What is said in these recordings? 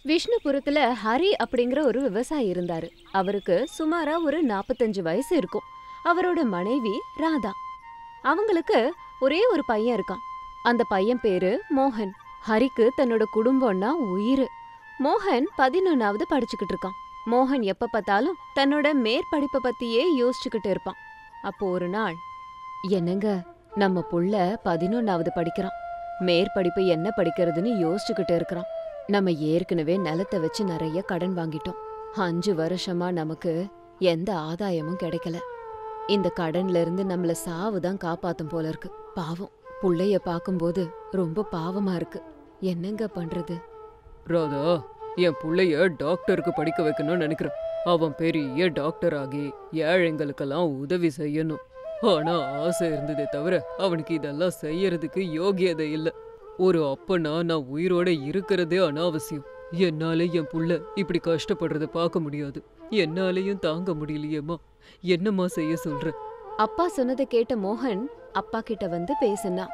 விஷ்ணுபுரத்துல ஹரி அப்படிங்கிற ஒரு விவசாயி இருந்தாரு அவருக்கு சுமாரா ஒரு நாற்பத்தஞ்சு வயசு இருக்கும் அவரோட மனைவி ராதா அவங்களுக்கு ஒரே ஒரு பையன் இருக்கான் அந்த பையன் பேரு மோகன் ஹரிக்கு தன்னோட குடும்பம்னா உயிர் மோகன் பதினொன்னாவது படிச்சுக்கிட்டு இருக்கான் மோகன் எப்ப பார்த்தாலும் தன்னோட மேற்படிப்பை பத்தியே யோசிச்சுக்கிட்டு இருப்பான் அப்போ ஒரு நாள் என்னங்க நம்ம புள்ள பதினொன்னாவது படிக்கிறான் மேற்படிப்பு என்ன படிக்கிறதுன்னு யோசிச்சுக்கிட்டு இருக்கிறான் நம்ம ஏற்கனவே நிலத்தை வச்சு நிறைய கடன் வாங்கிட்டோம் அஞ்சு வருஷமா நமக்கு எந்த ஆதாயமும் கிடைக்கல இந்த கடன்ல இருந்து நம்மள சாவு தான் காப்பாத்தும் போல இருக்கு பாவம் புள்ளைய பாக்கும்போது ரொம்ப பாவமா இருக்கு என்னங்க பண்றது ராதா என் புள்ளைய டாக்டருக்கு படிக்க வைக்கணும்னு நினைக்கிறேன் அவன் பெரிய டாக்டர் ஆகி ஏழைங்களுக்கெல்லாம் உதவி செய்யணும் ஆனா ஆசை இருந்ததே தவிர அவனுக்கு இதெல்லாம் செய்யறதுக்கு யோகியதை இல்ல ஒரு அப்பனா நான் உயிரோட இருக்கிறதே அனாவசியம் என்னால என் புள்ள இப்படி கஷ்டப்படுறத பார்க்க முடியாது என்னாலையும் தாங்க முடியலையேம்மா என்னம்மா செய்ய சொல்ற அப்பா சொன்னதை கேட்ட மோகன் அப்பா கிட்ட வந்து பேசினான்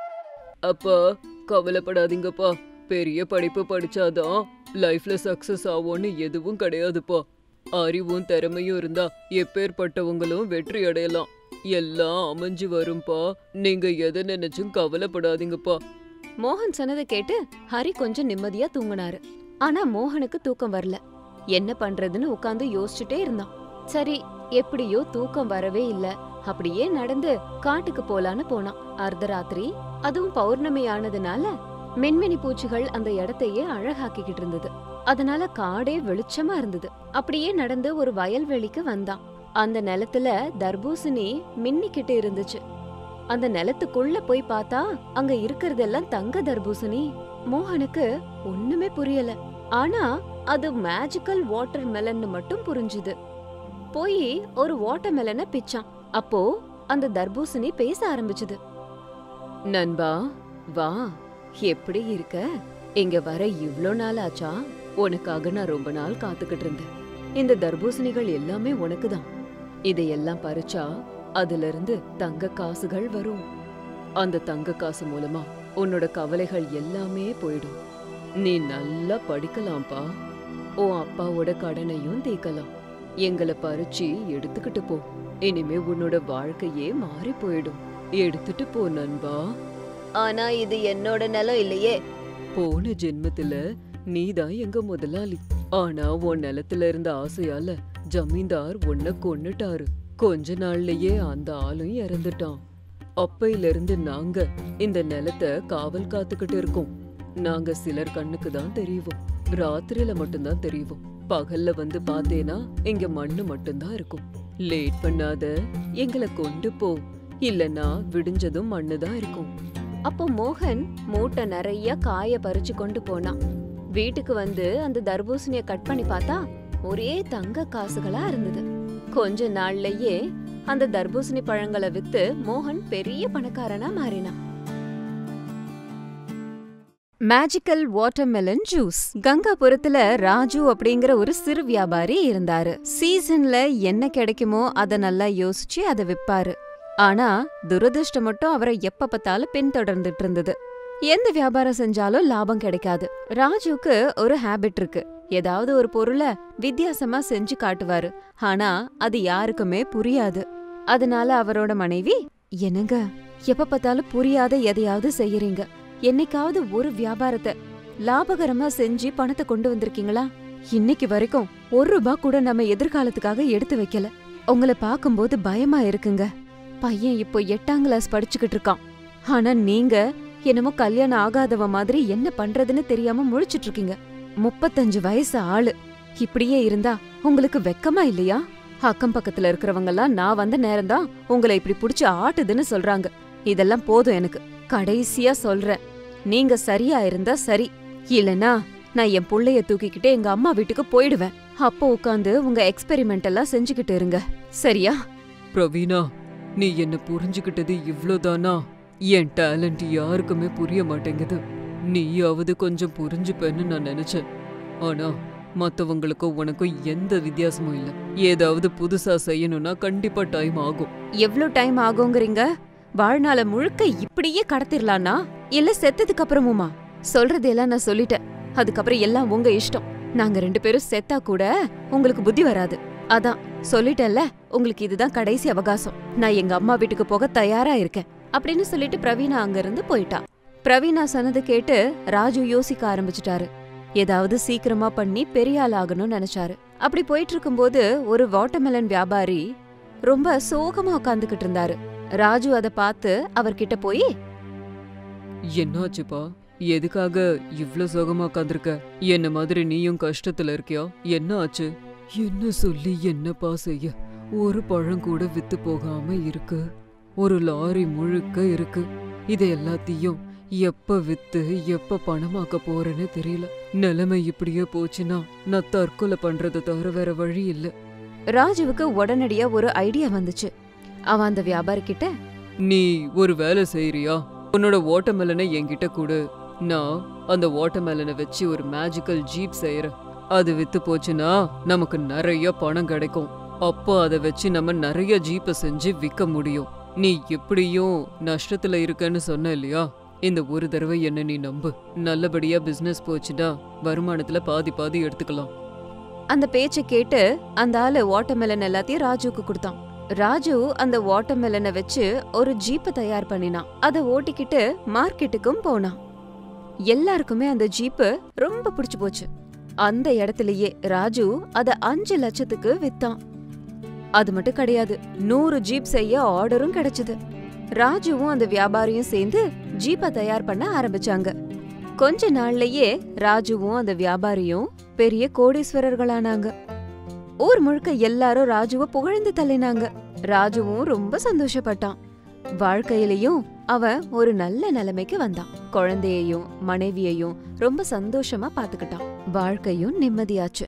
அப்பா கவலைப்படாதீங்கப்பா பெரிய படிப்பு படிச்சாதான் லைஃப்ல சக்சஸ் ஆவோன்னு எதுவும் கிடையாதுப்பா அறிவும் திறமையும் இருந்தா எப்பேற்பட்டவங்களும் வெற்றி அடையலாம் எல்லாம் அமைஞ்சு வரும்பா நீங்க எதை நினைச்சும் கவலைப்படாதீங்கப்பா மோகன் சொன்னதை கேட்டு ஹரி கொஞ்சம் நிம்மதியா தூங்குனாரு ஆனா மோகனுக்கு தூக்கம் வரல என்ன பண்றதுன்னு உட்கார்ந்து யோசிச்சுட்டே இருந்தான் சரி எப்படியோ தூக்கம் வரவே இல்ல அப்படியே நடந்து காட்டுக்கு போலான்னு போனான் அர்த்தராத்திரி அதுவும் பௌர்ணமி ஆனதுனால மின்மினி பூச்சிகள் அந்த இடத்தையே அழகாக்கிக்கிட்டு இருந்தது அதனால காடே வெளிச்சமா இருந்தது அப்படியே நடந்து ஒரு வயல்வெளிக்கு வந்தான் அந்த நிலத்துல தர்பூசணி மின்னிக்கிட்டு இருந்துச்சு அந்த நிலத்துக்குள்ள போய் பார்த்தா அங்க இருக்கறதெல்லாம் தங்க தர்பூசணி மோகனுக்கு ஒண்ணுமே புரியல ஆனா அது மேஜிக்கல் வாட்டர் மெலன்னு மட்டும் புரிஞ்சுது போய் ஒரு வாட்டர் மெலனை பிச்சான் அப்போ அந்த தர்பூசணி பேச ஆரம்பிச்சுது நண்பா வா எப்படி இருக்க இங்க வர இவ்ளோ நாள் ஆச்சா உனக்காக நான் ரொம்ப நாள் காத்துக்கிட்டு இருந்தேன் இந்த தர்பூசணிகள் எல்லாமே உனக்கு தான் இதையெல்லாம் பறிச்சா அதுல இருந்து தங்க காசுகள் வரும் அந்த தங்க காசு மூலமா உன்னோட கவலைகள் எல்லாமே போயிடும் நீ நல்லா படிக்கலாம்ப்பா உன் அப்பாவோட கடனையும் தீர்க்கலாம் எங்களை பறிச்சு எடுத்துக்கிட்டு போ இனிமே உன்னோட வாழ்க்கையே மாறி போயிடும் எடுத்துட்டு போ நண்பா ஆனா இது என்னோட நிலம் இல்லையே போன ஜென்மத்துல நீதான் எங்க முதலாளி ஆனா உன் நிலத்துல இருந்த ஆசையால ஜமீன்தார் உன்னை கொன்னுட்டாரு கொஞ்ச நாள்லயே அந்த ஆளும் இறந்துட்டான் அப்பையில இருந்து நாங்க இந்த நிலத்தை காவல் காத்துக்கிட்டு இருக்கோம் நாங்க சிலர் கண்ணுக்கு தான் தெரியுவோம் ராத்திரியில மட்டும்தான் தெரியுவோம் பகல்ல வந்து பார்த்தேனா இங்க மண்ணு மட்டும்தான் இருக்கும் லேட் பண்ணாத எங்களை கொண்டு போ இல்லனா விடிஞ்சதும் மண்ணு தான் இருக்கும் அப்போ மோகன் மூட்டை நிறைய காய பறிச்சு கொண்டு போனான் வீட்டுக்கு வந்து அந்த தர்பூசணிய கட் பண்ணி பார்த்தா ஒரே தங்க காசுகளா இருந்தது கொஞ்ச நாள்லயே அந்த தர்பூசணி பழங்களை வித்து மோகன் பெரிய பணக்காரனா மாறினான் மேஜிக்கல் வாட்டர்மெலன் ஜூஸ் கங்காபுரத்துல ராஜு அப்படிங்கிற ஒரு சிறு வியாபாரி இருந்தாரு சீசன்ல என்ன கிடைக்குமோ அத நல்லா யோசிச்சு அதை விப்பாரு ஆனா துரதிர்ஷ்டம் மட்டும் அவரை எப்ப பார்த்தாலும் பின்தொடர்ந்துட்டு இருந்தது எந்த வியாபாரம் செஞ்சாலும் லாபம் கிடைக்காது ராஜுக்கு ஒரு ஹேபிட் இருக்கு ஏதாவது ஒரு பொருளை வித்தியாசமா செஞ்சு காட்டுவாரு ஆனா அது யாருக்குமே புரியாது அதனால அவரோட மனைவி என்னங்க எப்ப பார்த்தாலும் புரியாத எதையாவது செய்யறீங்க என்னைக்காவது ஒரு வியாபாரத்தை லாபகரமா செஞ்சு பணத்தை கொண்டு வந்திருக்கீங்களா இன்னைக்கு வரைக்கும் ஒரு ரூபாய் கூட நம்ம எதிர்காலத்துக்காக எடுத்து வைக்கல உங்களை பாக்கும்போது பயமா இருக்குங்க பையன் இப்போ எட்டாம் கிளாஸ் படிச்சுக்கிட்டு இருக்கான் ஆனா நீங்க என்னமோ கல்யாணம் ஆகாதவ மாதிரி என்ன பண்றதுன்னு தெரியாம முழிச்சிட்டு இருக்கீங்க முப்பத்தஞ்சு வயசு ஆளு இப்படியே இருந்தா உங்களுக்கு வெக்கமா இல்லையா அக்கம் பக்கத்துல இருக்கிறவங்கெல்லாம் நான் வந்த நேரம்தான் உங்களை இப்படி புடிச்சு ஆட்டுதுன்னு சொல்றாங்க இதெல்லாம் போதும் எனக்கு கடைசியா சொல்றேன் நீங்க சரியா இருந்தா சரி இல்லனா நான் என் புள்ளைய தூக்கிக்கிட்டு எங்க அம்மா வீட்டுக்கு போயிடுவேன் அப்போ உட்காந்து உங்க எக்ஸ்பெரிமெண்ட் எல்லாம் செஞ்சுக்கிட்டு இருங்க சரியா பிரவீனா நீ என்ன புரிஞ்சுக்கிட்டது இவ்ளோதானா என் டேலண்ட் யாருக்குமே புரிய மாட்டேங்குது நீயாவது கொஞ்சம் புரிஞ்சுப்பேன்னு நான் நினைச்சேன் ஆனா மத்தவங்களுக்கும் உனக்கும் எந்த வித்தியாசமும் இல்ல ஏதாவது புதுசா செய்யணும்னா கண்டிப்பா டைம் ஆகும் எவ்ளோ டைம் ஆகுங்கிறீங்க வாழ்நாள முழுக்க இப்படியே கடத்திரலானா இல்ல செத்ததுக்கு அப்புறமுமா சொல்றதெல்லாம் நான் சொல்லிட்டேன் அதுக்கப்புறம் எல்லாம் உங்க இஷ்டம் நாங்க ரெண்டு பேரும் செத்தா கூட உங்களுக்கு புத்தி வராது அதான் சொல்லிட்டேன்ல உங்களுக்கு இதுதான் கடைசி அவகாசம் நான் எங்க அம்மா வீட்டுக்கு போக தயாரா இருக்கேன் அப்படின்னு சொல்லிட்டு பிரவீனா அங்க இருந்து போயிட்டா பிரவீனா சொன்னது கேட்டு ராஜு யோசிக்க ஆரம்பிச்சிட்டாரு ஏதாவது சீக்கிரமா பண்ணி பெரிய ஆள் ஆகணும்னு நினைச்சாரு அப்படி போயிட்டு இருக்கும்போது ஒரு வாட்டர்மெலன் வியாபாரி ரொம்ப சோகமா உட்காந்துக்கிட்டு இருந்தாரு ராஜு அத பார்த்து அவர்கிட்ட போய் என்னாச்சுப்பா எதுக்காக இவ்ளோ சோகமா உட்காந்துருக்க என்ன மாதிரி நீயும் கஷ்டத்துல இருக்கியா என்ன ஆச்சு என்ன சொல்லி என்னப்பா செய்ய ஒரு பழம் கூட வித்து போகாம இருக்கு ஒரு லாரி முழுக்க இருக்கு இது எல்லாத்தையும் எப்ப வித்து எப்ப பணமாக்க போறேன்னு தெரியல நிலைமை இப்படியே போச்சுன்னா நான் தற்கொலை பண்றதை தவிர வேற வழி இல்ல ராஜுவுக்கு உடனடியா ஒரு ஐடியா வந்துச்சு அவன் அந்த வியாபாரி கிட்ட நீ ஒரு வேலை செய்யறியா உன்னோட வாட்டர்மெலனை என்கிட்ட கொடு நான் அந்த வாட்டர்மெலனை வச்சு ஒரு மேஜிக்கல் ஜீப் செய்யறேன் அது வித்து போச்சுன்னா நமக்கு நிறைய பணம் கிடைக்கும் அப்போ அதை வச்சு நம்ம நிறைய ஜீப்பை செஞ்சு விற்க முடியும் நீ எப்படியும் நஷ்டத்துல இருக்கன்னு சொன்ன இல்லையா இந்த ஒரு தடவை என்ன நீ நம்பு நல்லபடியா பிசினஸ் போச்சுன்னா வருமானத்துல பாதி பாதி எடுத்துக்கலாம் அந்த பேச்சை கேட்டு அந்த ஆளு வாட்டர்மெலன் எல்லாத்தையும் ராஜுவுக்கு கொடுத்தான் ராஜு அந்த வாட்டர்மெலனை வச்சு ஒரு ஜீப்பை தயார் பண்ணினான் அதை ஓட்டிக்கிட்டு மார்க்கெட்டுக்கும் போனான் எல்லாருக்குமே அந்த ஜீப்பு ரொம்ப பிடிச்சு போச்சு அந்த இடத்துலயே ராஜு அத அஞ்சு லட்சத்துக்கு வித்தான் அது மட்டும் கிடையாது நூறு ஜீப் செய்ய ஆர்டரும் கிடைச்சது ராஜுவும் அந்த வியாபாரியும் சேர்ந்து ஜீப்பை தயார் பண்ண ஆரம்பிச்சாங்க கொஞ்ச நாள்லயே ராஜுவும் அந்த வியாபாரியும் பெரிய கோடீஸ்வரர்களானாங்க ஊர் முழுக்க எல்லாரும் ராஜுவ புகழ்ந்து தள்ளினாங்க ராஜுவும் ரொம்ப சந்தோஷப்பட்டான் வாழ்க்கையிலயும் அவன் ஒரு நல்ல நிலைமைக்கு வந்தான் குழந்தையையும் மனைவியையும் ரொம்ப சந்தோஷமா பாத்துக்கிட்டான் வாழ்க்கையும் நிம்மதியாச்சு